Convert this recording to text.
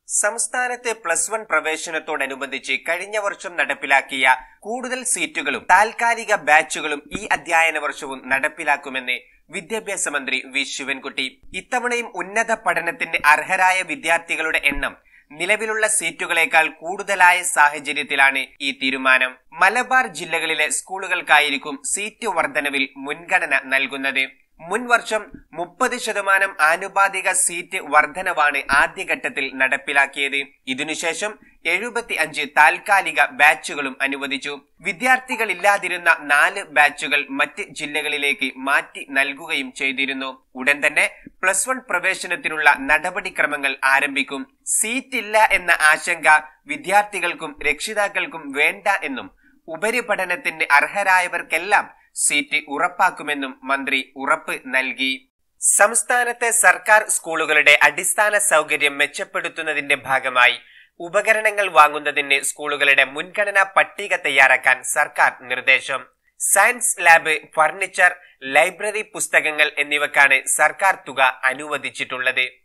സംസ്ഥാനത്ത് plus one പ്രവേശനത്തോടനുബന്ധിച്ച് കഴിഞ്ഞ വർഷം നടപ്പിലാക്കിയ കൂടുതൽ സീറ്റുകളും താൽക്കാലിക ബാച്ചുകളും ഈ അധ്യയന വർഷവും നടപ്പിലാക്കുമെന്ന് വിദ്യാഭ്യാസ മന്ത്രി വി ശിവൻകുട്ടി ഇത്തവണയും ഉന്നത പഠനത്തിന് അർഹരായ വിദ്യാർത്ഥികളുടെ എണ്ണം നിലവിലുള്ള സീറ്റുകളേക്കാൾ കൂടുതലായ സാഹചര്യത്തിലാണ് ഈ തീരുമാനം മലബാർ ജില്ലകളിലെ സ്കൂളുകൾക്കായിരിക്കും സീറ്റ് വർധനവിൽ മുൻഗണന നൽകുന്നത് മുൻ വർഷം മുപ്പത് ശതമാനം ആനുപാതിക സീറ്റ് വർധനവാണ് ആദ്യഘട്ടത്തിൽ നടപ്പിലാക്കിയത് ഇതിനുശേഷം എഴുപത്തി അഞ്ച് താൽക്കാലിക ബാച്ചുകളും അനുവദിച്ചു വിദ്യാർത്ഥികളില്ലാതിരുന്ന നാല് ബാച്ചുകൾ മറ്റ് ജില്ലകളിലേക്ക് മാറ്റി നൽകുകയും ചെയ്തിരുന്നു ഉടൻ തന്നെ പ്ലസ് വൺ പ്രവേശനത്തിനുള്ള നടപടിക്രമങ്ങൾ ആരംഭിക്കും സീറ്റില്ല എന്ന ആശങ്ക വിദ്യാർത്ഥികൾക്കും രക്ഷിതാക്കൾക്കും വേണ്ട എന്നും ഉപരിപഠനത്തിന് അർഹരായവർക്കെല്ലാം സീറ്റ് ഉറപ്പാക്കുമെന്നും മന്ത്രി ഉറപ്പ് നൽകി സംസ്ഥാനത്തെ സർക്കാർ സ്കൂളുകളുടെ അടിസ്ഥാന സൗകര്യം മെച്ചപ്പെടുത്തുന്നതിന്റെ ഭാഗമായി ഉപകരണങ്ങൾ വാങ്ങുന്നതിന് സ്കൂളുകളുടെ മുൻഗണനാ പട്ടിക തയ്യാറാക്കാൻ സർക്കാർ നിർദ്ദേശം സയൻസ് ലാബ് ഫർണിച്ചർ ലൈബ്രറി പുസ്തകങ്ങൾ എന്നിവക്കാണ് സർക്കാർ തുക അനുവദിച്ചിട്ടുള്ളത്